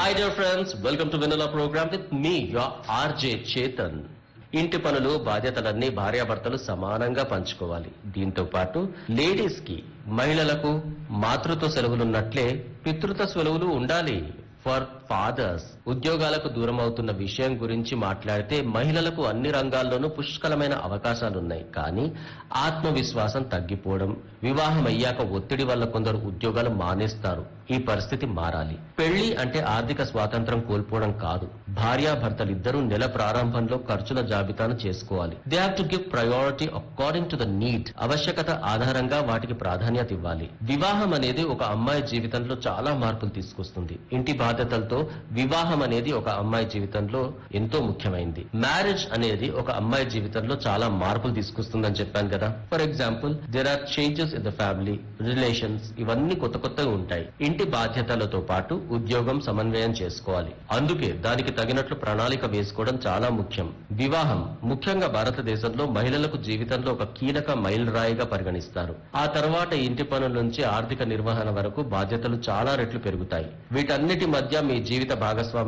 hi dear friends welcome to వెనులా program with me your RJ Chetan ఇంటి పనులు బాధ్యతలన్నీ భార్యాభర్తలు సమానంగా పంచుకోవాలి దీంతో పాటు లేడీస్ కి మహిళలకు మాతృత్వ సెలవులున్నట్లే పితృత్వ సెలవులు ఉండాలి ఫర్ ఫాదర్స్ ఉద్యోగాలకు దూరం అవుతున్న విషయం గురించి మాట్లాడితే మహిళలకు అన్ని రంగాల్లోనూ పుష్కలమైన అవకాశాలున్నాయి కానీ ఆత్మవిశ్వాసం తగ్గిపోవడం వివాహం అయ్యాక ఒత్తిడి వల్ల కొందరు ఉద్యోగాలు మానేస్తారు ఈ పరిస్థితి మారాలి పెళ్లి అంటే ఆర్థిక స్వాతంత్రం కోల్పోవడం కాదు భార్యాభర్తలిద్దరూ నెల ప్రారంభంలో ఖర్చుల జాబితాను చేసుకోవాలి they have to give priority according to the need ఆవశ్యకత ఆధారంగా వాటికి ప్రాధాన్యత ఇవ్వాలి వివాహం అనేది ఒక అమ్మాయి జీవితంలో చాలా మార్పులు తీసుకొస్తుంది ఇంటి బాధ్యతలతో వివాహం అనేది ఒక అమ్మాయి జీవితంలో ఎంతో ముఖ్యమైనది మ్యారేజ్ అనేది ఒక అమ్మాయి జీవితంలో చాలా మార్పులు తీసుకొస్తుందని చెప్పాను కదా for example there are changes in the family relations ఇవన్నీ కొత్త కొత్తగా ఉంటాయి ఇంటి బాధ్యతలతో పాటు ఉద్యోగం సమన్వయం చేసుకోవాలి అందుకే దానికి తగినట్లు ప్రణాళిక వేసుకోవడం చాలా ముఖ్యం వివాహం ముఖ్యంగా భారతదేశంలో మహిళలకు జీవితంలో ఒక కీలక మైలురాయిగా పరిగణిస్తారు ఆ తర్వాత ఇంటి పనుల నుంచి ఆర్థిక నిర్వహణ వరకు బాధ్యతలు చాలా రెట్లు పెరుగుతాయి వీటన్నిటి మధ్య మీ జీవిత భాగస్వామి